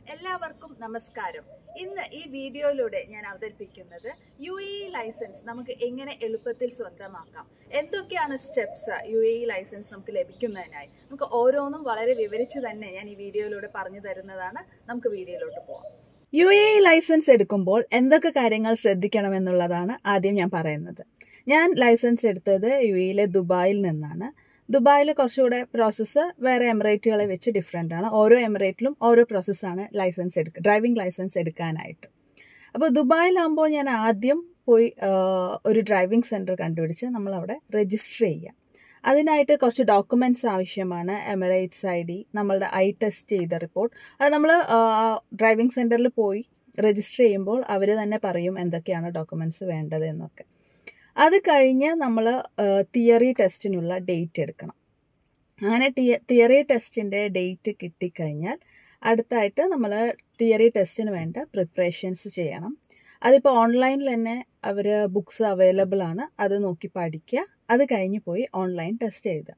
എല്ലാവർക്കും നമസ്കാരം ഇന്ന് ഈ വീഡിയോയിലൂടെ ഞാൻ അവതരിപ്പിക്കുന്നത് യു എ ഇ ലൈസൻസ് നമുക്ക് എങ്ങനെ എളുപ്പത്തിൽ സ്വന്തമാക്കാം എന്തൊക്കെയാണ് steps U A E licence നമുക്ക് ലഭിക്കുന്നതിനായി നമുക്ക് ഓരോന്നും വളരെ വിവരിച്ച് തന്നെ ഞാൻ ഈ വീഡിയോയിലൂടെ പറഞ്ഞു തരുന്നതാണ് നമുക്ക് വീഡിയോയിലോട്ട് പോവാം യു എ ഇ ലൈസൻസ് എടുക്കുമ്പോൾ എന്തൊക്കെ കാര്യങ്ങൾ ശ്രദ്ധിക്കണമെന്നുള്ളതാണ് ആദ്യം ഞാൻ പറയുന്നത് ഞാൻ ലൈസൻസ് എടുത്തത് യു എയിലെ ദുബായിൽ നിന്നാണ് ദുബായിൽ കുറച്ചുകൂടെ പ്രോസസ്സ് വേറെ എമിറേറ്റുകളെ വെച്ച് ഡിഫറെൻ്റ് ആണ് ഓരോ എമിറേറ്റിലും ഓരോ പ്രോസസ്സാണ് ലൈസൻസ് എടുക്കുക ഡ്രൈവിംഗ് ലൈസൻസ് എടുക്കാനായിട്ട് അപ്പോൾ ദുബായിലാകുമ്പോൾ ഞാൻ ആദ്യം പോയി ആ, ഒരു ഡ്രൈവിംഗ് സെൻറ്റർ കണ്ടുപിടിച്ച് നമ്മളവിടെ രജിസ്റ്റർ ചെയ്യുക അതിനായിട്ട് കുറച്ച് ഡോക്യുമെൻറ്റ്സ് ആവശ്യമാണ് എമിറേറ്റ്സ് ഐ ഡി നമ്മളുടെ ഐ ടെസ്റ്റ് ചെയ്ത റിപ്പോർട്ട് അത് നമ്മൾ ഡ്രൈവിംഗ് സെൻറ്ററിൽ പോയി രജിസ്റ്റർ ചെയ്യുമ്പോൾ അവർ തന്നെ പറയും എന്തൊക്കെയാണ് ഡോക്യുമെൻറ്റ്സ് വേണ്ടത് എന്നൊക്കെ അത് കഴിഞ്ഞ് നമ്മൾ തിയറി ടെസ്റ്റിനുള്ള ഡേറ്റ് എടുക്കണം അങ്ങനെ തിയറി ടെസ്റ്റിൻ്റെ ഡേറ്റ് കിട്ടിക്കഴിഞ്ഞാൽ അടുത്തായിട്ട് നമ്മൾ തിയറി ടെസ്റ്റിന് വേണ്ട പ്രിപ്പറേഷൻസ് ചെയ്യണം അതിപ്പോൾ ഓൺലൈനിൽ തന്നെ അവർ ബുക്സ് അവൈലബിൾ ആണ് അത് നോക്കി പഠിക്കുക അത് കഴിഞ്ഞ് പോയി ഓൺലൈൻ ടെസ്റ്റ് എഴുതുക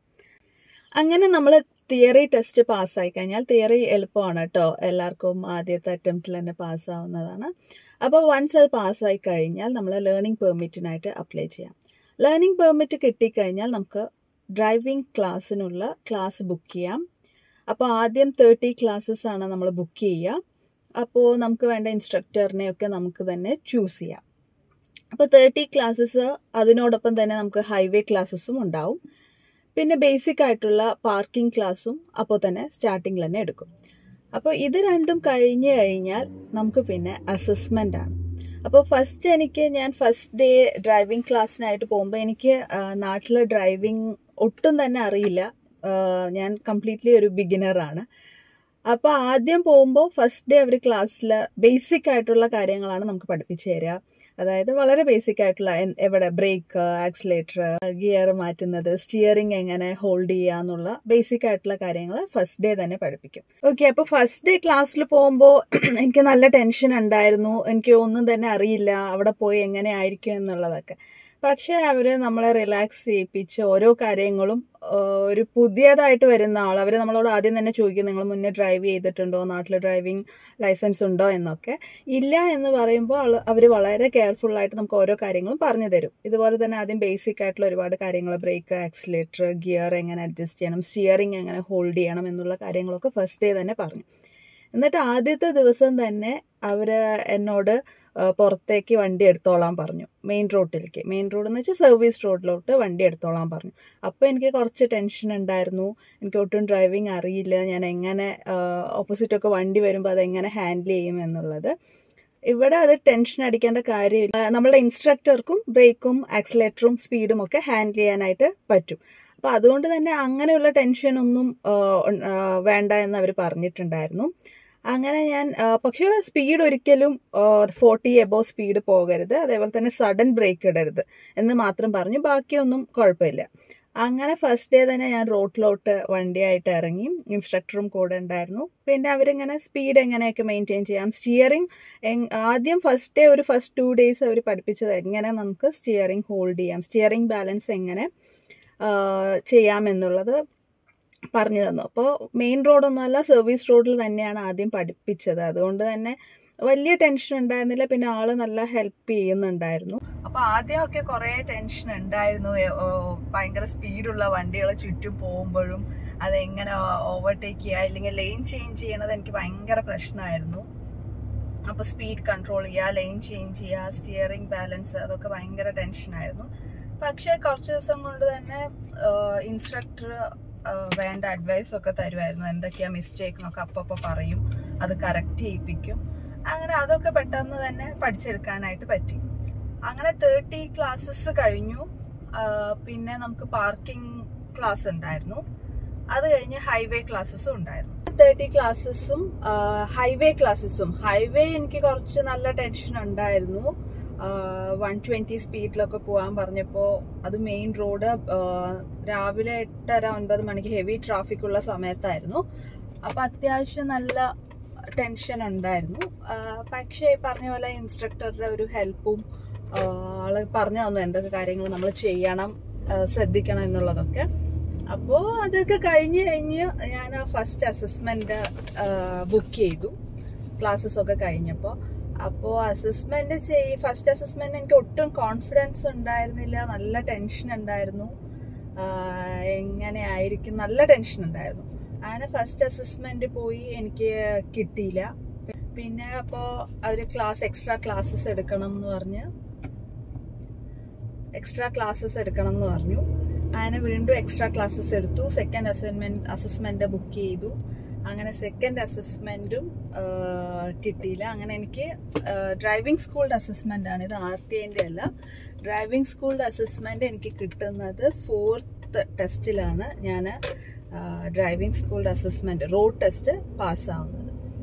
അങ്ങനെ നമ്മൾ തിയറി ടെസ്റ്റ് പാസ്സായി കഴിഞ്ഞാൽ തിയറി എളുപ്പമാണ് കേട്ടോ എല്ലാവർക്കും ആദ്യത്തെ അറ്റംപ്റ്റിൽ തന്നെ പാസ്സാവുന്നതാണ് അപ്പോൾ വൺസ് അത് പാസ്സായി കഴിഞ്ഞാൽ നമ്മൾ ലേണിംഗ് പെർമിറ്റിനായിട്ട് അപ്ലൈ ചെയ്യാം ലേണിംഗ് പെർമിറ്റ് കിട്ടിക്കഴിഞ്ഞാൽ നമുക്ക് ഡ്രൈവിംഗ് ക്ലാസ്സിനുള്ള ക്ലാസ് ബുക്ക് ചെയ്യാം അപ്പോൾ ആദ്യം തേർട്ടി ക്ലാസ്സസ് ആണ് നമ്മൾ ബുക്ക് ചെയ്യുക അപ്പോൾ നമുക്ക് വേണ്ട ഇൻസ്ട്രക്ടറിനെയൊക്കെ നമുക്ക് തന്നെ ചൂസ് ചെയ്യാം അപ്പോൾ തേർട്ടി ക്ലാസ്സസ് അതിനോടൊപ്പം തന്നെ നമുക്ക് ഹൈവേ ക്ലാസ്സസും ഉണ്ടാവും പിന്നെ ബേസിക് ആയിട്ടുള്ള പാർക്കിംഗ് ക്ലാസ്സും അപ്പോൾ തന്നെ സ്റ്റാർട്ടിങ്ങിൽ തന്നെ എടുക്കും അപ്പോൾ ഇത് രണ്ടും കഴിഞ്ഞ് കഴിഞ്ഞാൽ നമുക്ക് പിന്നെ അസസ്മെൻ്റ് ആണ് അപ്പോൾ ഫസ്റ്റ് എനിക്ക് ഞാൻ ഫസ്റ്റ് ഡേ ഡ്രൈവിംഗ് ക്ലാസ്സിനായിട്ട് പോകുമ്പോൾ എനിക്ക് നാട്ടിൽ ഡ്രൈവിംഗ് ഒട്ടും തന്നെ അറിയില്ല ആ, ഞാൻ കംപ്ലീറ്റ്ലി ഒരു ബിഗിനറാണ് അപ്പോൾ ആദ്യം പോകുമ്പോൾ ഫസ്റ്റ് ഡേ അവർ ക്ലാസ്സിൽ ബേസിക് ആയിട്ടുള്ള കാര്യങ്ങളാണ് നമുക്ക് പഠിപ്പിച്ചു തരിക അതായത് വളരെ ബേസിക് ആയിട്ടുള്ള എൻ- എവിടെ ബ്രേക്ക് ആക്സിലേറ്റർ ഗിയർ മാറ്റുന്നത് സ്റ്റിയറിംഗ് എങ്ങനെ ഹോൾഡ് ചെയ്യുക എന്നുള്ള ബേസിക് ആയിട്ടുള്ള കാര്യങ്ങൾ ഫസ്റ്റ് ഡേ തന്നെ പഠിപ്പിക്കും ഓക്കെ അപ്പോൾ ഫസ്റ്റ് ഡേ ക്ലാസ്സിൽ പോകുമ്പോൾ എനിക്ക് നല്ല ടെൻഷൻ ഉണ്ടായിരുന്നു എനിക്ക് ഒന്നും തന്നെ അറിയില്ല അവിടെ പോയി എങ്ങനെ ആയിരിക്കും എന്നുള്ളതൊക്കെ പക്ഷേ അവർ നമ്മളെ റിലാക്സ് ചെയ്യിപ്പിച്ച് ഓരോ കാര്യങ്ങളും ആ, ഒരു പുതിയതായിട്ട് വരുന്ന ആൾ അവർ നമ്മളോട് ആദ്യം തന്നെ ചോദിക്കും നിങ്ങൾ മുന്നേ ഡ്രൈവ് ചെയ്തിട്ടുണ്ടോ നാട്ടിൽ ഡ്രൈവിംഗ് ലൈസൻസ് ഉണ്ടോ എന്നൊക്കെ ഇല്ല എന്ന് പറയുമ്പോൾ അവർ വളരെ കെയർഫുൾ ആയിട്ട് നമുക്ക് ഓരോ കാര്യങ്ങളും പറഞ്ഞു തരും ഇതുപോലെ തന്നെ ആദ്യം ബേസിക് ആയിട്ടുള്ള ഒരുപാട് കാര്യങ്ങൾ ബ്രേക്ക് ആക്സിലേറ്റർ ഗിയർ എങ്ങനെ അഡ്ജസ്റ്റ് ചെയ്യണം സ്റ്റിയറിംഗ് എങ്ങനെ ഹോൾഡ് ചെയ്യണം എന്നുള്ള കാര്യങ്ങളൊക്കെ ഫസ്റ്റ് ഡേ തന്നെ പറഞ്ഞു എന്നിട്ട് ആദ്യത്തെ ദിവസം തന്നെ അവർ എന്നോട് ആ, പുറത്തേക്ക് വണ്ടി എടുത്തോളാൻ പറഞ്ഞു മെയിൻ റോഡിലേക്ക് മെയിൻ റോഡ് എന്ന് വെച്ചാൽ സർവീസ് റോഡിലോട്ട് വണ്ടി എടുത്തോളാൻ പറഞ്ഞു അപ്പോൾ എനിക്ക് കുറച്ച് ടെൻഷൻ ഉണ്ടായിരുന്നു എനിക്ക് ഒട്ടും ഡ്രൈവിംഗ് അറിയില്ല ഞാൻ എങ്ങനെ ഓപ്പോസിറ്റൊക്കെ വണ്ടി വരുമ്പോൾ അതെങ്ങനെ ഹാൻഡിൽ ചെയ്യും എന്നുള്ളത് ഇവിടെ അത് ടെൻഷൻ അടിക്കേണ്ട കാര്യമില്ല നമ്മളുടെ ഇൻസ്ട്രക്ടർക്കും ബ്രേക്കും ആക്സിലേറ്ററും സ്പീഡും ഒക്കെ ഹാൻഡിൽ ചെയ്യാനായിട്ട് പറ്റും അപ്പോൾ അതുകൊണ്ട് തന്നെ അങ്ങനെയുള്ള ടെൻഷനൊന്നും ആ, ഉൺ- ആ, വേണ്ട എന്ന് അവർ പറഞ്ഞിട്ടുണ്ടായിരുന്നു അങ്ങനെ ഞാൻ ആ, പക്ഷേ സ്പീഡ് ഒരിക്കലും ഫോർട്ടി എബോ സ്പീഡ് പോകരുത് അതേപോലെ തന്നെ സഡൻ ബ്രേക്ക് ഇടരുത് എന്ന് മാത്രം പറഞ്ഞു ബാക്കിയൊന്നും കുഴപ്പമില്ല അങ്ങനെ ഫസ്റ്റ് ഡേ തന്നെ ഞാൻ റോഡിലോട്ട് വണ്ടിയായിട്ട് ഇറങ്ങി ഇൻസ്ട്രക്ടറും കൂടെ ഉണ്ടായിരുന്നു പിന്നെ അവരിങ്ങനെ സ്പീഡ് എങ്ങനെയൊക്കെ മെയിൻറ്റെയിൻ ചെയ്യാം സ്റ്റിയറിംഗ് ആദ്യം ഫസ്റ്റ് ഡേ ഒരു ഫസ്റ്റ് ടു ഡേയ്സ് അവർ പഠിപ്പിച്ചത് എങ്ങനെ നമുക്ക് സ്റ്റിയറിംഗ് ഹോൾഡ് ചെയ്യാം സ്റ്റിയറിംഗ് ബാലൻസ് എങ്ങനെ ആ, ചെയ്യാമെന്നുള്ളത് പറഞ്ഞു തന്നു അപ്പോൾ മെയിൻ റോഡൊന്നുമല്ല സർവീസ് റോഡിൽ തന്നെയാണ് ആദ്യം പഠിപ്പിച്ചത് അതുകൊണ്ട് തന്നെ വലിയ ടെൻഷൻ ഉണ്ടായിരുന്നില്ല പിന്നെ ആള് നല്ല ഹെൽപ്പ് ചെയ്യുന്നുണ്ടായിരുന്നു അപ്പൊ ആദ്യമൊക്കെ കുറെ ടെൻഷൻ ഉണ്ടായിരുന്നു ഏ, ഓ, ഭയങ്കര സ്പീഡുള്ള വണ്ടികൾ ചുറ്റും പോകുമ്പോഴും അതെങ്ങനെ ഓവർടേക്ക് ചെയ്യുക ഇല്ലെങ്കിൽ ലൈൻ ചേഞ്ച് ചെയ്യണത് എനിക്ക് ഭയങ്കര പ്രശ്നമായിരുന്നു അപ്പൊ സ്പീഡ് കൺട്രോൾ ചെയ്യുക ലൈൻ ചേഞ്ച് ചെയ്യുക സ്റ്റിയറിംഗ് ബാലൻസ് അതൊക്കെ ഭയങ്കര ടെൻഷനായിരുന്നു പക്ഷെ കുറച്ച് ദിവസം കൊണ്ട് തന്നെ ഇൻസ്ട്രക്ടർ വേണ്ട അഡ്വൈസ് ഒക്കെ തരുമായിരുന്നു എന്തൊക്കെയാ മിസ്റ്റേക്ക് എന്നൊക്കെ അപ്പപ്പോൾ പറയും അത് കറക്റ്റ് ചെയ്യിപ്പിക്കും അങ്ങനെ അതൊക്കെ പെട്ടെന്ന് തന്നെ പഠിച്ചെടുക്കാനായിട്ട് പറ്റി അങ്ങനെ തേർട്ടി ക്ലാസ്സസ് കഴിഞ്ഞു ആ, പിന്നെ നമുക്ക് പാർക്കിംഗ് ക്ലാസ് ഉണ്ടായിരുന്നു അത് കഴിഞ്ഞ് ഹൈവേ ക്ലാസ്സസും ഉണ്ടായിരുന്നു തേർട്ടി ക്ലാസ്സസും ഹൈവേ ക്ലാസ്സസും ഹൈവേ എനിക്ക് കുറച്ച് നല്ല ടെൻഷൻ ഉണ്ടായിരുന്നു വൺ ട്വന്റി സ്പീഡിലൊക്കെ പോകാൻ പറഞ്ഞപ്പോൾ അത് മെയിൻ റോഡ് രാവിലെ എട്ടര ഒൻപത് മണിക്ക് ഹെവി ട്രാഫിക് ഉള്ള സമയത്തായിരുന്നു അപ്പൊ അത്യാവശ്യം നല്ല ടെൻഷൻ ഉണ്ടായിരുന്നു ആ, പക്ഷേ ഈ പറഞ്ഞ പോലെ ഇൻസ്ട്രക്ടറുടെ ഒരു ഹെൽപ്പും ആള് പറഞ്ഞു തന്നു എന്തൊക്കെ കാര്യങ്ങൾ നമ്മൾ ചെയ്യണം ആ, ശ്രദ്ധിക്കണം എന്നുള്ളതൊക്കെ അപ്പോൾ അതൊക്കെ കഴിഞ്ഞ് കഴിഞ്ഞ് ഞാൻ ആ ഫസ്റ്റ് അസസ്മെന്റ് ബുക്ക് ചെയ്തു ക്ലാസ്സസ് ഒക്കെ കഴിഞ്ഞപ്പോൾ അപ്പോൾ അസസ്മെന്റ് ചെയ് ഫസ്റ്റ് അസസ്മെന്റ് എനിക്ക് ഒട്ടും കോൺഫിഡൻസ് ഉണ്ടായിരുന്നില്ല നല്ല ടെൻഷൻ ഉണ്ടായിരുന്നു ആഹ് എങ്ങനെ ആയിരിക്കും നല്ല ടെൻഷൻ ഉണ്ടായിരുന്നു അങ്ങനെ ഫസ്റ്റ് അസസ്മെന്റ് പോയി എനിക്ക് കിട്ടിയില്ല പിന്നെ അപ്പോൾ അവർ ക്ലാസ് എക്സ്ട്രാ ക്ലാസ്സസ് എടുക്കണം എന്ന് പറഞ്ഞ് എക്സ്ട്രാ ക്ലാസ്സസ് എടുക്കണം എന്ന് പറഞ്ഞു അങ്ങനെ വീണ്ടും എക്സ്ട്രാ ക്ലാസ്സസ് എടുത്തു സെക്കൻഡ് അസൈൻമെന്റ് അസസ്മെന്റ് ബുക്ക് ചെയ്തു അങ്ങനെ സെക്കൻഡ് അസസ്മെന്റും കിട്ടിയില്ല അങ്ങനെ എനിക്ക് ഡ്രൈവിംഗ് സ്കൂളിന്റെ അസസ്മെന്റ് ആണ് ഇത് ആർ ടി ഐൻ്റെ അല്ല ഡ്രൈവിംഗ് സ്കൂളിന്റെ അസസ്മെന്റ് എനിക്ക് കിട്ടുന്നത് ഫോർത്ത് ടെസ്റ്റിലാണ് ഞാൻ ഡ്രൈവിംഗ് സ്കൂളിന്റെ അസസ്മെന്റ് റോഡ് ടെസ്റ്റ് പാസ്സാവുന്നത്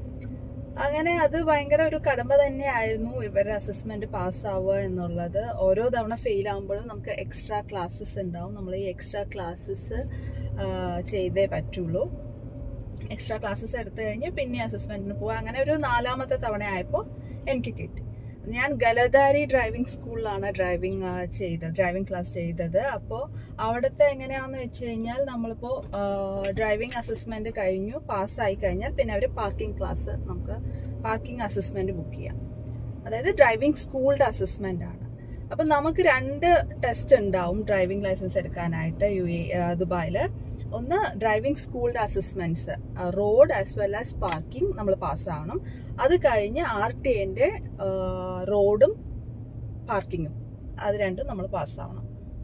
അങ്ങനെ അത് ഭയങ്കര ഒരു കടമ്പ തന്നെയായിരുന്നു ഇവരുടെ അസസ്മെന്റ് പാസ്സാവുക എന്നുള്ളത് ഓരോ തവണ ഫെയിൽ ആകുമ്പോഴും നമുക്ക് എക്സ്ട്രാ ക്ലാസ്സസ് ഉണ്ടാവും നമ്മൾ ഈ എക്സ്ട്രാ ക്ലാസ്സസ് ചെയ്തേ പറ്റുള്ളൂ എക്സ്ട്രാ ക്ലാസ്സസ് എടുത്തു കഴിഞ്ഞ് പിന്നെ അസസ്മെന്റിന് പോവുക അങ്ങനെ ഒരു നാലാമത്തെ തവണ ആയപ്പോൾ എനിക്ക് കിട്ടി ഞാൻ ഗലദാരി ഡ്രൈവിംഗ് സ്കൂളിലാണ് ഡ്രൈവിംഗ് ചെയ്തത് ഡ്രൈവിംഗ് ക്ലാസ് ചെയ്തത് അപ്പോൾ അവിടുത്തെ എങ്ങനെയാണെന്ന് വെച്ച് കഴിഞ്ഞാൽ നമ്മളിപ്പോൾ ഡ്രൈവിംഗ് അസസ്മെന്റ് കഴിഞ്ഞു പാസ്സായി കഴിഞ്ഞാൽ പിന്നെ അവർ പാർക്കിംഗ് ക്ലാസ് നമുക്ക് പാർക്കിംഗ് അസസ്മെന്റ് ബുക്ക് ചെയ്യാം അതായത് ഡ്രൈവിംഗ് സ്കൂളിന്റെ അസസ്മെന്റ് ആണ് അപ്പം നമുക്ക് രണ്ട് ടെസ്റ്റ് ഉണ്ടാവും ഡ്രൈവിംഗ് ലൈസൻസ് എടുക്കാനായിട്ട് യു എ ദുബായിൽ ഒന്ന് ഡ്രൈവിംഗ് സ്കൂളിന്റെ assessments road as well as parking നമ്മൾ പാസ്സാവണം അത് കഴിഞ്ഞ് ആർ ടി എൻ്റെ റോഡും പാർക്കിങ്ങും അത് രണ്ടും നമ്മൾ പാസ്സാവണം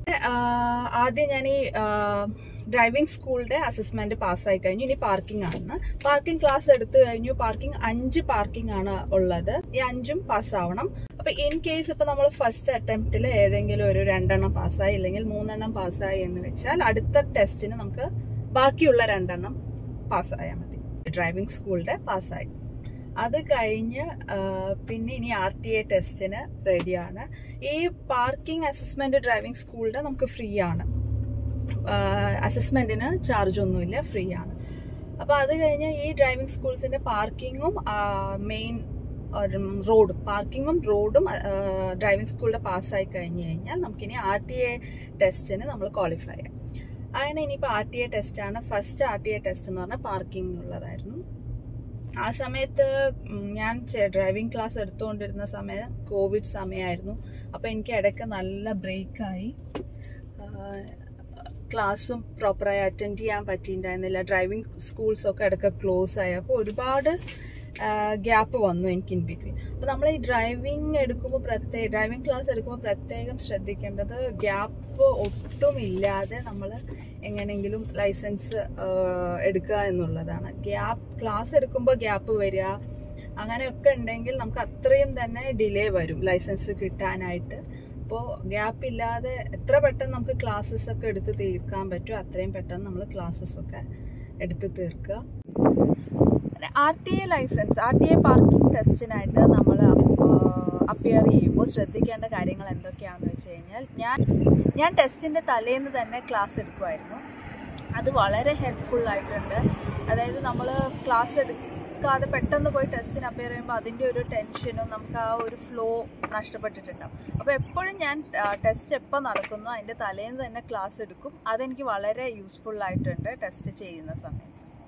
ആദ്യം ഞാൻ ഈ ഡ്രൈവിംഗ് സ്കൂളിന്റെ അസസ്മെന്റ് പാസ്സായി കഴിഞ്ഞു ഇനി പാർക്കിംഗ് ആണ് പാർക്കിംഗ് ക്ലാസ് എടുത്തു കഴിഞ്ഞു പാർക്കിംഗ് അഞ്ച് പാർക്കിംഗ് ആണ് ഉള്ളത് ഈ അഞ്ചും പാസ്സാവണം അപ്പൊ ഇൻ കേസ് ഇപ്പൊ നമ്മൾ ഫസ്റ്റ് അറ്റംപ്റ്റിൽ ഏതെങ്കിലും ഒരു രണ്ടെണ്ണം പാസ്സായി അല്ലെങ്കിൽ മൂന്നെണ്ണം പാസ്സായി എന്ന് വെച്ചാൽ അടുത്ത ടെസ്റ്റിന് നമുക്ക് ബാക്കിയുള്ള രണ്ടെണ്ണം പാസ്സായാൽ മതി ഡ്രൈവിംഗ് സ്കൂളിന്റെ പാസ്സായി അത് കഴിഞ്ഞ് പിന്നെ ഇനി ആർ ടി എ ടെസ്റ്റിന് റെഡിയാണ് ഈ പാർക്കിംഗ് അസസ്മെന്റ് ഡ്രൈവിംഗ് സ്കൂളിന്റെ നമുക്ക് ഫ്രീ ആണ് അസസ്മെന്റിന് ചാർജ് ഒന്നുമില്ല ഫ്രീ ആണ് അപ്പൊ അത് കഴിഞ്ഞ് ഈ ഡ്രൈവിംഗ് സ്കൂൾസിന്റെ പാർക്കിങ്ങും മെയിൻ റോഡും പാർക്കിങ്ങും റോഡും ഡ്രൈവിംഗ് സ്കൂളിന്റെ പാസ്സായി കഴിഞ്ഞ് കഴിഞ്ഞാൽ നമുക്കിനി ആർ ടി എ ടെസ്റ്റിന് നമ്മൾ ക്വാളിഫൈ ചെയ്യാം അങ്ങനെ ഇനിയിപ്പോൾ ആർ ടി എ ടെസ്റ്റ് ആണ് first R T A test എന്ന് പറഞ്ഞാൽ പാർക്കിങ്ങിനുള്ളതായിരുന്നു ആ സമയത്ത് ഞാൻ ഡ്രൈവിംഗ് ക്ലാസ് എടുത്തുകൊണ്ടിരുന്ന സമയം കോവിഡ് സമയമായിരുന്നു അപ്പോൾ എനിക്ക് ഇടയ്ക്ക് നല്ല ബ്രേക്കായി ക്ലാസ്സും പ്രോപ്പറായി അറ്റൻഡ് ചെയ്യാൻ പറ്റിയിട്ടുണ്ടായിരുന്നില്ല ഡ്രൈവിംഗ് സ്കൂൾസൊക്കെ ഇടയ്ക്ക് ക്ലോസ് ആയി അപ്പോൾ ഒരുപാട് ഗ്യാപ്പ് വന്നു എനിക്ക് ഇൻ ബിറ്റ്വീൻ അപ്പോൾ നമ്മൾ ഈ ഡ്രൈവിംഗ് എടുക്കുമ്പോൾ പ്രത്യേക ഡ്രൈവിംഗ് ക്ലാസ് എടുക്കുമ്പോൾ പ്രത്യേകം ശ്രദ്ധിക്കേണ്ടത് ഗ്യാപ്പ് ഒട്ടും ഇല്ലാതെ നമ്മൾ എങ്ങനെയെങ്കിലും ലൈസൻസ് എടുക്കുക എന്നുള്ളതാണ് ഗ്യാപ്പ് ക്ലാസ് എടുക്കുമ്പോൾ ഗ്യാപ്പ് വരിക അങ്ങനെയൊക്കെ ഉണ്ടെങ്കിൽ നമുക്ക് അത്രയും തന്നെ ഡിലേ വരും ലൈസൻസ് കിട്ടാനായിട്ട് അപ്പോൾ ഗ്യാപ്പ് ഇല്ലാതെ എത്ര പെട്ടെന്ന് നമുക്ക് ക്ലാസ്സസ് ഒക്കെ എടുത്ത് തീർക്കാൻ പറ്റും അത്രയും പെട്ടെന്ന് നമ്മൾ ക്ലാസ്സസ് ഒക്കെ എടുത്ത് തീർക്കുക R T A licence R T A parking ടെസ്റ്റിനായിട്ട് നമ്മൾ അപ്പിയർ ചെയ്യുമ്പോൾ ശ്രദ്ധിക്കേണ്ട കാര്യങ്ങൾ എന്തൊക്കെയാണെന്ന് വെച്ച് കഴിഞ്ഞാൽ ഞാൻ ഞാൻ ടെസ്റ്റിൻ്റെ തലേന്ന് തന്നെ ക്ലാസ് എടുക്കുമായിരുന്നു അത് വളരെ ഹെൽപ്ഫുൾ ആയിട്ടുണ്ട് അതായത് നമ്മൾ ക്ലാസ് എടുക്കാതെ പെട്ടെന്ന് പോയി ടെസ്റ്റിന് അപ്പിയർ ചെയ്യുമ്പോൾ അതിൻ്റെ ഒരു ടെൻഷനും നമുക്ക് ആ ഒരു ഫ്ലോ നഷ്ടപ്പെട്ടിട്ടുണ്ടാവും അപ്പോൾ എപ്പോഴും ഞാൻ ടെസ്റ്റ് എപ്പോൾ നടക്കുന്നു അതിൻ്റെ തലേന്ന് തന്നെ ക്ലാസ് എടുക്കും അതെനിക്ക് വളരെ യൂസ്ഫുൾ ആയിട്ടുണ്ട് ടെസ്റ്റ് ചെയ്യുന്ന സമയത്ത്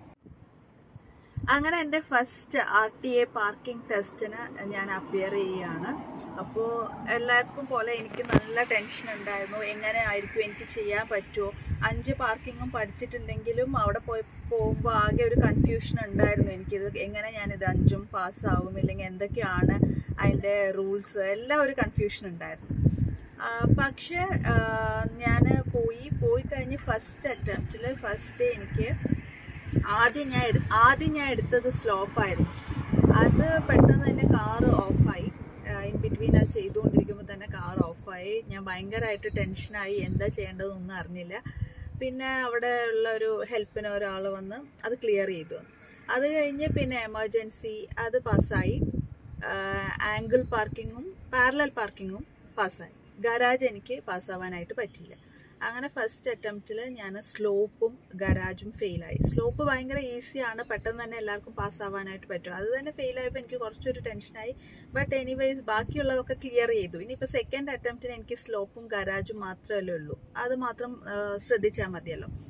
അങ്ങനെ എൻ്റെ first R T A parking ടെസ്റ്റിന് ഞാൻ അപ്പിയർ ചെയ്യുകയാണ് അപ്പോൾ എല്ലാവർക്കും പോലെ എനിക്ക് നല്ല ടെൻഷൻ ഉണ്ടായിരുന്നു എങ്ങനെ ആയിരിക്കും എനിക്ക് ചെയ്യാൻ പറ്റുമോ അഞ്ച് പാർക്കിങ്ങും പഠിച്ചിട്ടുണ്ടെങ്കിലും അവിടെ പോയി പോകുമ്പോൾ ആകെ ഒരു കൺഫ്യൂഷൻ ഉണ്ടായിരുന്നു എനിക്കിത് എങ്ങനെ ഞാനിത് അഞ്ചും പാസ്സാവും ഇല്ലെങ്കിൽ എന്തൊക്കെയാണ് അതിൻ്റെ റൂൾസ് എല്ലാം ഒരു കൺഫ്യൂഷൻ ഉണ്ടായിരുന്നു പക്ഷേ ഞാൻ പോയി പോയി കഴിഞ്ഞ് ഫസ്റ്റ് അറ്റംപ്റ്റിൽ ഫസ്റ്റ് ഡേ എനിക്ക് ആദ്യം ഞാൻ എടു ആദ്യം ഞാൻ എടുത്തത് സ്ലോപ്പായിരുന്നു അത് പെട്ടെന്ന് തന്നെ കാറ് ഓഫായി ഇൻ ബിറ്റ്വീൻ അത് ചെയ്തുകൊണ്ടിരിക്കുമ്പോൾ തന്നെ കാർ ഓഫായി ഞാൻ ഭയങ്കരമായിട്ട് ടെൻഷനായി എന്താ ചെയ്യേണ്ടതെന്നൊന്നും അറിഞ്ഞില്ല പിന്നെ അവിടെ ഉള്ള ഒരു ഹെൽപ്പിന് ഒരാൾ വന്ന് അത് ക്ലിയർ ചെയ്തു അത് കഴിഞ്ഞ് പിന്നെ എമർജൻസി അത് പാസ്സായി ആംഗിൾ പാർക്കിങ്ങും പാരലൽ പാർക്കിങ്ങും പാസ്സായി ഗരാജ് എനിക്ക് പാസ്സാവാനായിട്ട് പറ്റിയില്ല അങ്ങനെ ഫസ്റ്റ് അറ്റംപ്റ്റിൽ ഞാൻ സ്ലോപ്പും ഗരാജും ഫെയിലായി സ്ലോപ്പ് ഭയങ്കര ഈസിയാണ് പെട്ടെന്ന് തന്നെ എല്ലാവർക്കും പാസ്സാവാനായിട്ട് പറ്റും അത് തന്നെ ഫെയിലായപ്പോൾ എനിക്ക് കുറച്ചൊരു ടെൻഷനായി ബട്ട് എനിവേസ് ബാക്കിയുള്ളതൊക്കെ ക്ലിയർ ചെയ്തു ഇനിയിപ്പോൾ സെക്കൻഡ് അറ്റംപ്റ്റിന് എനിക്ക് സ്ലോപ്പും ഗരാജും മാത്രമല്ലേ ഉള്ളൂ അത് മാത്രം ശ്രദ്ധിച്ചാൽ മതിയല്ലോ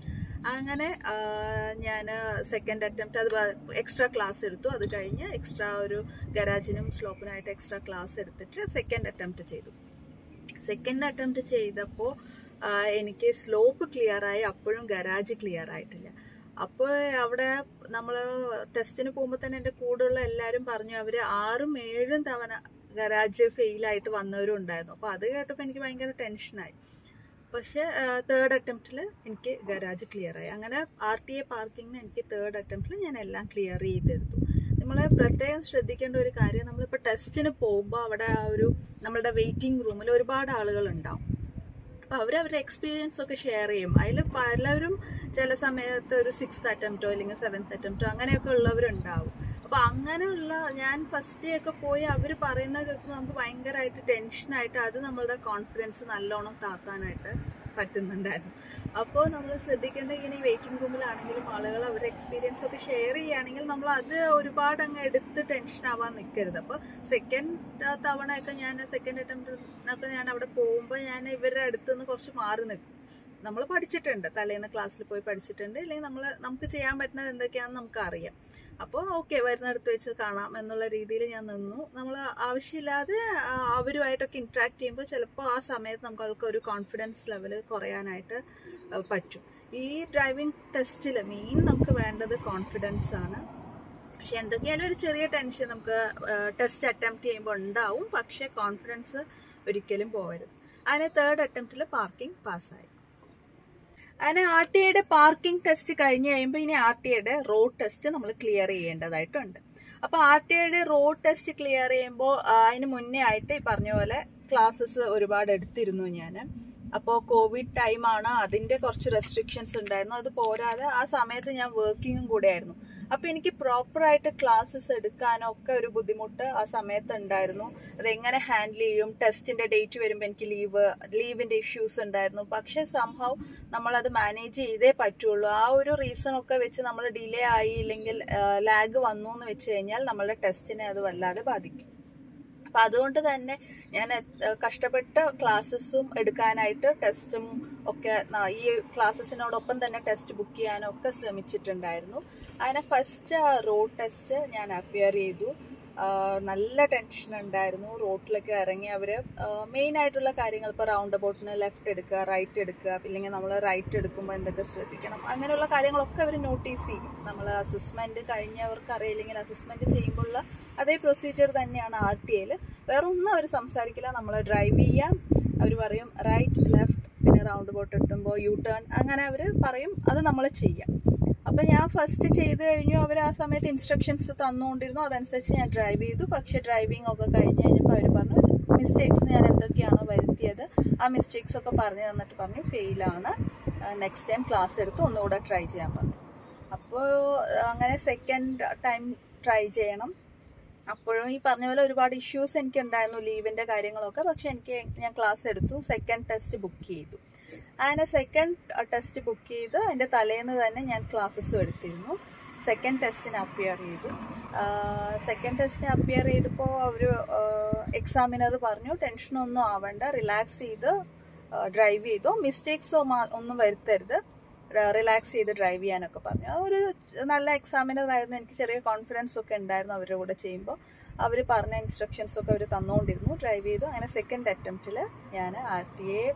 അങ്ങനെ ഞാൻ സെക്കൻഡ് അറ്റംപ്റ്റ് അത് എക്സ്ട്രാ ക്ലാസ് എടുത്തു അത് കഴിഞ്ഞ് എക്സ്ട്രാ ഒരു ഗരാജിനും സ്ലോപ്പിനായിട്ട് എക്സ്ട്രാ ക്ലാസ് എടുത്തിട്ട് സെക്കൻഡ് അറ്റംപ്റ്റ് ചെയ്തു സെക്കൻഡ് അറ്റംപ്റ്റ് ചെയ്തപ്പോൾ എനിക്ക് സ്ലോപ്പ് ക്ലിയർ ആയി അപ്പോഴും ഗരാജ് ക്ലിയർ ആയിട്ടില്ല അപ്പോൾ അവിടെ നമ്മൾ ടെസ്റ്റിന് പോകുമ്പോൾ തന്നെ എൻ്റെ കൂടെയുള്ള എല്ലാവരും പറഞ്ഞു അവർ ആറും ഏഴും തവണ ഗരാജ് ഫെയിലായിട്ട് വന്നവരും ഉണ്ടായിരുന്നു അപ്പോൾ അത് കേട്ടപ്പോൾ എനിക്ക് ഭയങ്കര ടെൻഷനായി പക്ഷെ തേർഡ് അറ്റംപ്റ്റിൽ എനിക്ക് ഗരാജ് ക്ലിയർ ആയി അങ്ങനെ ആർ ടി എ പാർക്കിങ്ങിന് എനിക്ക് തേർഡ് അറ്റംപ്റ്റിൽ ഞാൻ എല്ലാം ക്ലിയർ ചെയ്തെടുത്തു നമ്മൾ പ്രത്യേകം ശ്രദ്ധിക്കേണ്ട ഒരു കാര്യം നമ്മളിപ്പോൾ ടെസ്റ്റിന് പോകുമ്പോൾ അവിടെ ആ ഒരു നമ്മളുടെ വെയിറ്റിംഗ് റൂമിൽ ഒരുപാട് ആളുകൾ ഉണ്ടാവും അപ്പോൾ അവർ അവരുടെ എക്സ്പീരിയൻസ് ഒക്കെ ഷെയർ ചെയ്യും അതിൽ പലരും ചില സമയത്ത് ഒരു സിക്സ്ത് അറ്റംപ്റ്റോ അല്ലെങ്കിൽ സെവൻത്ത് അറ്റംപ്റ്റോ അങ്ങനെയൊക്കെ ഉള്ളവരുണ്ടാവും അപ്പോൾ അങ്ങനെയുള്ള ഞാൻ ഫസ്റ്റ് ഒക്കെ പോയി അവർ പറയുന്നത് കേൾക്കുമ്പോൾ നമുക്ക് ഭയങ്കരമായിട്ട് ടെൻഷനായിട്ട് അത് നമ്മളുടെ കോൺഫിഡൻസ് നല്ലോണം താത്താനായിട്ട് പറ്റുന്നുണ്ടായിരുന്നു അപ്പോൾ നമ്മൾ ശ്രദ്ധിക്കേണ്ട ഇങ്ങനെ ഈ വെയിറ്റിംഗ് റൂമിലാണെങ്കിലും ആളുകൾ അവരുടെ എക്സ്പീരിയൻസ് ഒക്കെ ഷെയർ ചെയ്യുകയാണെങ്കിൽ നമ്മൾ അത് ഒരുപാട് അങ്ങ് എടുത്ത് ടെൻഷൻ ആവാൻ നിൽക്കരുത് അപ്പോൾ സെക്കൻഡ് തവണയൊക്കെ ഞാൻ സെക്കൻഡ് അറ്റംപ്റ്റിനൊക്കെ ഞാൻ അവിടെ പോകുമ്പോൾ ഞാൻ ഇവരുടെ അടുത്ത് നിന്ന് കുറച്ച് മാറി നിൽക്കും നമ്മൾ പഠിച്ചിട്ടുണ്ട് തലേന്ന് ക്ലാസ്സിൽ പോയി പഠിച്ചിട്ടുണ്ട് അല്ലെങ്കിൽ നമ്മൾ നമുക്ക് ചെയ്യാൻ പറ്റുന്നത് എന്തൊക്കെയാണെന്ന് നമുക്ക് അറിയാം അപ്പോൾ ഓക്കെ വരുന്നിടത്ത് വെച്ച് കാണാം എന്നുള്ള രീതിയിൽ ഞാൻ നിന്നു നമ്മൾ ആവശ്യമില്ലാതെ അവരുമായിട്ടൊക്കെ ഇൻട്രാക്ട് ചെയ്യുമ്പോൾ ചിലപ്പോൾ ആ സമയത്ത് നമുക്ക് അവർക്ക് ഒരു കോൺഫിഡൻസ് ലെവൽ കുറയാനായിട്ട് പറ്റും ഈ ഡ്രൈവിംഗ് ടെസ്റ്റിൽ മെയിൻ നമുക്ക് വേണ്ടത് കോൺഫിഡൻസ് ആണ് പക്ഷെ എന്തൊക്കെയായാലും ഒരു ചെറിയ ടെൻഷൻ നമുക്ക് ടെസ്റ്റ് അറ്റംപ്റ്റ് ചെയ്യുമ്പോൾ ഉണ്ടാവും പക്ഷേ കോൺഫിഡൻസ് ഒരിക്കലും പോകരുത് അതിന് തേർഡ് അറ്റംപ്റ്റിൽ പാർക്കിംഗ് പാസ്സായി അങ്ങനെ ആർ ടി ഐയുടെ പാർക്കിംഗ് ടെസ്റ്റ് കഴിഞ്ഞ് കഴിയുമ്പോൾ ഇനി ആർ ടി ഐയുടെ റോഡ് ടെസ്റ്റ് നമ്മൾ ക്ലിയർ ചെയ്യേണ്ടതായിട്ടുണ്ട് അപ്പോൾ ആർ ടി ഐയുടെ റോഡ് ടെസ്റ്റ് ക്ലിയർ ചെയ്യുമ്പോൾ അതിന് മുന്നേ ആയിട്ട് ഈ പറഞ്ഞ പോലെ ക്ലാസ്സസ് ഒരുപാട് എടുത്തിരുന്നു ഞാൻ അപ്പോൾ കോവിഡ് ടൈമാണ് അതിൻ്റെ കുറച്ച് റെസ്ട്രിക്ഷൻസ് ഉണ്ടായിരുന്നു അത് പോരാതെ ആ സമയത്ത് ഞാൻ വർക്കിങ്ങും കൂടെ ആയിരുന്നു അപ്പോൾ എനിക്ക് പ്രോപ്പറായിട്ട് ക്ലാസ്സസ് എടുക്കാനോ ഒക്കെ ഒരു ബുദ്ധിമുട്ട് ആ സമയത്ത് ഉണ്ടായിരുന്നു അതെങ്ങനെ ഹാൻഡിൽ ചെയ്യും ടെസ്റ്റിന്റെ ഡേറ്റ് വരുമ്പോൾ എനിക്ക് ലീവ് ലീവിന്റെ ഇഷ്യൂസ് ഉണ്ടായിരുന്നു പക്ഷെ സംഭവം നമ്മളത് മാനേജ് ചെയ്തേ പറ്റുള്ളൂ ആ ഒരു റീസൺ ഒക്കെ വെച്ച് നമ്മൾ ഡിലേ ആയി ഇല്ലെങ്കിൽ ലാഗ് വന്നു എന്ന് വെച്ച് കഴിഞ്ഞാൽ നമ്മളുടെ ടെസ്റ്റിനെ അത് വല്ലാതെ ബാധിക്കും അപ്പൊ അതുകൊണ്ട് തന്നെ ഞാൻ കഷ്ടപ്പെട്ട് ക്ലാസ്സസും എടുക്കാനായിട്ട് ടെസ്റ്റും ഒക്കെ ഈ ക്ലാസ്സസിനോടൊപ്പം തന്നെ ടെസ്റ്റ് ബുക്ക് ചെയ്യാനൊക്കെ ശ്രമിച്ചിട്ടുണ്ടായിരുന്നു അങ്ങനെ ഫസ്റ്റ് റോഡ് ടെസ്റ്റ് ഞാൻ അപ്പിയർ ചെയ്തു നല്ല ടെൻഷൻ ഉണ്ടായിരുന്നു റോഡിലൊക്കെ ഇറങ്ങി അവർ മെയിൻ ആയിട്ടുള്ള കാര്യങ്ങൾ ഇപ്പോൾ റൗണ്ട് അബൌട്ടിന് ലെഫ്റ്റ് എടുക്കുക റൈറ്റ് എടുക്കുക ഇല്ലെങ്കിൽ നമ്മൾ റൈറ്റ് എടുക്കുമ്പോൾ എന്തൊക്കെ ശ്രദ്ധിക്കണം അങ്ങനെയുള്ള കാര്യങ്ങളൊക്കെ അവർ നോട്ടീസ് ചെയ്യും നമ്മൾ അസസ്മെന്റ് കഴിഞ്ഞവർക്ക് അറിയില്ലെങ്കിൽ അസസ്മെന്റ് ചെയ്യുമ്പോഴുള്ള അതേ പ്രൊസീജിയർ തന്നെയാണ് ആർ ടി ഐയിൽ വേറെ ഒന്നും അവർ സംസാരിക്കില്ല നമ്മൾ ഡ്രൈവ് ചെയ്യാം അവർ പറയും റൈറ്റ് ലെഫ്റ്റ് പിന്നെ റൗണ്ട് ബോട്ട് എത്തുമ്പോൾ യു ടേൺ അങ്ങനെ അവർ പറയും അത് നമ്മൾ ചെയ്യാം അപ്പം ഞാൻ ഫസ്റ്റ് ചെയ്ത് കഴിഞ്ഞു അവർ ആ സമയത്ത് ഇൻസ്ട്രക്ഷൻസ് തന്നുകൊണ്ടിരുന്നു അതനുസരിച്ച് ഞാൻ ഡ്രൈവ് ചെയ്തു പക്ഷേ ഡ്രൈവിംഗ് ഒക്കെ കഴിഞ്ഞ് കഴിഞ്ഞപ്പോൾ അവർ പറഞ്ഞു മിസ്റ്റേക്സ് ഞാൻ എന്തൊക്കെയാണോ വരുത്തിയത് ആ മിസ്റ്റേക്സ് ഒക്കെ പറഞ്ഞു തന്നിട്ട് പറഞ്ഞു ഫെയിലാണ് നെക്സ്റ്റ് ടൈം ക്ലാസ് എടുത്ത് ഒന്നുകൂടെ ട്രൈ ചെയ്യാൻ പറഞ്ഞു അപ്പോൾ അങ്ങനെ സെക്കൻഡ് ടൈം ട്രൈ ചെയ്യണം അപ്പോഴും ഈ പറഞ്ഞ പോലെ ഒരുപാട് ഇഷ്യൂസ് എനിക്ക് ഉണ്ടായിരുന്നു ലീവിന്റെ കാര്യങ്ങളൊക്കെ പക്ഷെ എനിക്ക് ഞാൻ ക്ലാസ് എടുത്തു സെക്കൻഡ് ടെസ്റ്റ് ബുക്ക് ചെയ്തു അങ്ങനെ സെക്കൻഡ് ടെസ്റ്റ് ബുക്ക് ചെയ്ത് അതിന്റെ തലേന്ന് തന്നെ ഞാൻ ക്ലാസ്സസും എടുത്തിരുന്നു സെക്കൻഡ് ടെസ്റ്റിന് അപ്പിയർ ചെയ്തു സെക്കൻഡ് ടെസ്റ്റിന് അപ്പിയർ ചെയ്തപ്പോൾ അവർ എക്സാമിനർ പറഞ്ഞു ടെൻഷനൊന്നും ആവണ്ട റിലാക്സ് ചെയ്ത് ഡ്രൈവ് ചെയ്തോ മിസ്റ്റേക്സോ ഒന്നും വരുത്തരുത് റിലാക്സ് ചെയ്ത് ഡ്രൈവ് ചെയ്യാനൊക്കെ പറഞ്ഞു ഒരു നല്ല എക്സാമിനർ ആയിരുന്നു എനിക്ക് ചെറിയ കോൺഫിഡൻസ് ഒക്കെ ഉണ്ടായിരുന്നു അവരുടെ കൂടെ ചെയ്യുമ്പോൾ അവർ പറഞ്ഞ ഇൻസ്ട്രക്ഷൻസ് ഒക്കെ അവർ തന്നുകൊണ്ടിരുന്നു ഡ്രൈവ് ചെയ്തു അങ്ങനെ സെക്കൻഡ് അറ്റംപ്റ്റിൽ ഞാൻ R T A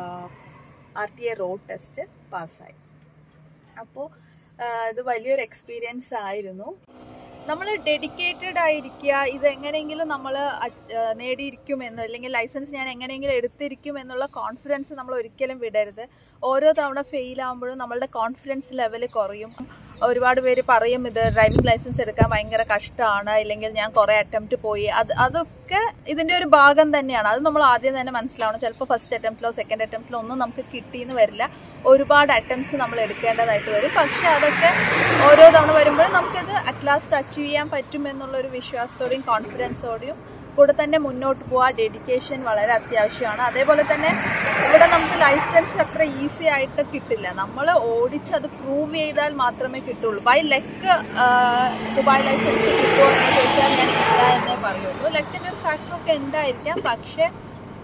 R T A road test പാസ്സായി അപ്പോൾ ഇത് വലിയൊരു എക്സ്പീരിയൻസ് ആയിരുന്നു നമ്മൾ ഡെഡിക്കേറ്റഡ് ആയിരിക്കുക ഇത് എങ്ങനെയെങ്കിലും നമ്മൾ നേടിയിരിക്കുമെന്ന് അല്ലെങ്കിൽ ലൈസൻസ് ഞാൻ എങ്ങനെയെങ്കിലും എടുത്തിരിക്കും എന്നുള്ള കോൺഫിഡൻസ് നമ്മൾ ഒരിക്കലും വിടരുത് ഓരോ തവണ ഫെയിൽ ആകുമ്പോഴും നമ്മളുടെ കോൺഫിഡൻസ് ലെവൽ കുറയും ഒരുപാട് പേര് പറയും ഇത് ഡ്രൈവിംഗ് ലൈസൻസ് എടുക്കാൻ ഭയങ്കര കഷ്ടമാണ് ഇല്ലെങ്കിൽ ഞാൻ കുറേ അറ്റംപ്റ്റ് പോയി അത് അതൊക്കെ ഇതിന്റെ ഒരു ഭാഗം തന്നെയാണ് അത് നമ്മൾ ആദ്യം തന്നെ മനസ്സിലാവണം ചിലപ്പോൾ ഫസ്റ്റ് അറ്റംപ്റ്റിലോ സെക്കൻഡ് അറ്റംപ്റ്റിലോ ഒന്നും നമുക്ക് കിട്ടിയെന്ന് വരില്ല ഒരുപാട് അറ്റംപ്റ്റ്സ് നമ്മൾ എടുക്കേണ്ടതായിട്ട് വരും പക്ഷെ അതൊക്കെ ഓരോ തവണ വരുമ്പോഴും നമുക്കിത് അറ്റ് ലാസ്റ്റ് അച്ചീവ് ചെയ്യാൻ പറ്റും എന്നുള്ള ഒരു വിശ്വാസത്തോടെയും കോൺഫിഡൻസോടെയും കൂടെ തന്നെ മുന്നോട്ട് പോവുക ഡെഡിക്കേഷൻ വളരെ അത്യാവശ്യമാണ് അതേപോലെ തന്നെ ഇവിടെ നമുക്ക് ലൈസൻസ് അത്ര ഈസി ആയിട്ട് കിട്ടില്ല നമ്മൾ ഓടിച്ച് അത് പ്രൂവ് ചെയ്താൽ മാത്രമേ കിട്ടുള്ളൂ ബൈ ലെക്ക് ദുബായ് ലൈസൻസ് കിട്ടുമോ എന്ന് ചോദിച്ചാൽ ഞാൻ ഇല്ല എന്നേ പറയുള്ളൂ ലെക്കിൻ്റെ ഒരു ഫാക്ടറൊക്കെ ഉണ്ടായിരിക്കാം പക്ഷേ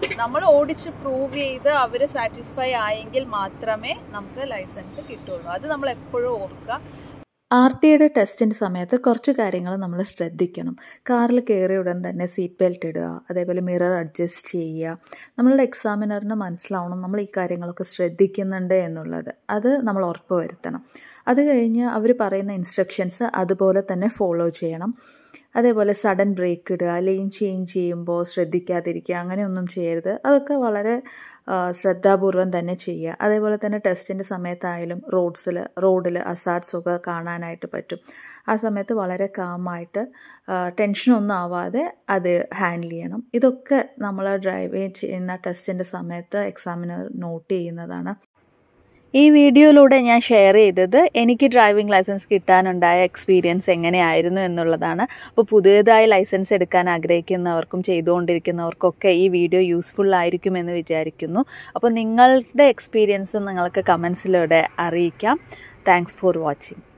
നമ്മൾ ഓടിച്ച് പ്രൂവ് ചെയ്ത് അവർ സാറ്റിസ്ഫൈ ആയെങ്കിൽ മാത്രമേ നമുക്ക് ലൈസൻസ് കിട്ടുള്ളൂ അത് നമ്മൾ എപ്പോഴും ഓർക്കുക ആർ ടി ഐയുടെ ടെസ്റ്റിൻ്റെ സമയത്ത് കുറച്ച് കാര്യങ്ങൾ നമ്മൾ ശ്രദ്ധിക്കണം കാറിൽ കയറിയ ഉടൻ തന്നെ സീറ്റ് ബെൽറ്റ് ഇടുക അതേപോലെ മിറർ അഡ്ജസ്റ്റ് ചെയ്യുക നമ്മളുടെ എക്സാമിനറിന് മനസ്സിലാവണം നമ്മൾ ഈ കാര്യങ്ങളൊക്കെ ശ്രദ്ധിക്കുന്നുണ്ട് എന്നുള്ളത് അത് നമ്മൾ ഉറപ്പ് വരുത്തണം അത് കഴിഞ്ഞ് അവർ പറയുന്ന ഇൻസ്ട്രക്ഷൻസ് അതുപോലെ തന്നെ ഫോളോ ചെയ്യണം അതേപോലെ സഡൻ ബ്രേക്ക് ഇടുക ലെയിൻ ചേഞ്ച് ചെയ്യുമ്പോൾ ശ്രദ്ധിക്കാതിരിക്കുക അങ്ങനെയൊന്നും ചെയ്യരുത് അതൊക്കെ വളരെ ശ്രദ്ധാപൂർവം തന്നെ ചെയ്യുക അതേപോലെ തന്നെ ടെസ്റ്റിൻ്റെ സമയത്തായാലും റോഡ്സിൽ റോഡിൽ അസാഡ്സ് ഒക്കെ കാണാനായിട്ട് പറ്റും ആ സമയത്ത് വളരെ കാമായിട്ട് ടെൻഷനൊന്നും ആവാതെ അത് ഹാൻഡിൽ ചെയ്യണം ഇതൊക്കെ നമ്മൾ ഡ്രൈവ് ചെയ്യുന്ന ടെസ്റ്റിൻ്റെ സമയത്ത് എക്സാമിനർ നോട്ട് ചെയ്യുന്നതാണ് ഈ വീഡിയോയിലൂടെ ഞാൻ ഷെയർ ചെയ്തത് എനിക്ക് ഡ്രൈവിംഗ് ലൈസൻസ് കിട്ടാനുണ്ടായ എക്സ്പീരിയൻസ് എങ്ങനെയായിരുന്നു എന്നുള്ളതാണ് അപ്പോൾ പുതിയതായി ലൈസൻസ് എടുക്കാൻ ആഗ്രഹിക്കുന്നവർക്കും ചെയ്തുകൊണ്ടിരിക്കുന്നവർക്കൊക്കെ ഈ വീഡിയോ യൂസ്ഫുൾ ആയിരിക്കുമെന്ന് വിചാരിക്കുന്നു അപ്പോൾ നിങ്ങളുടെ എക്സ്പീരിയൻസും നിങ്ങൾക്ക് കമൻസിലൂടെ അറിയിക്കാം താങ്ക്സ് ഫോർ വാച്ചിങ്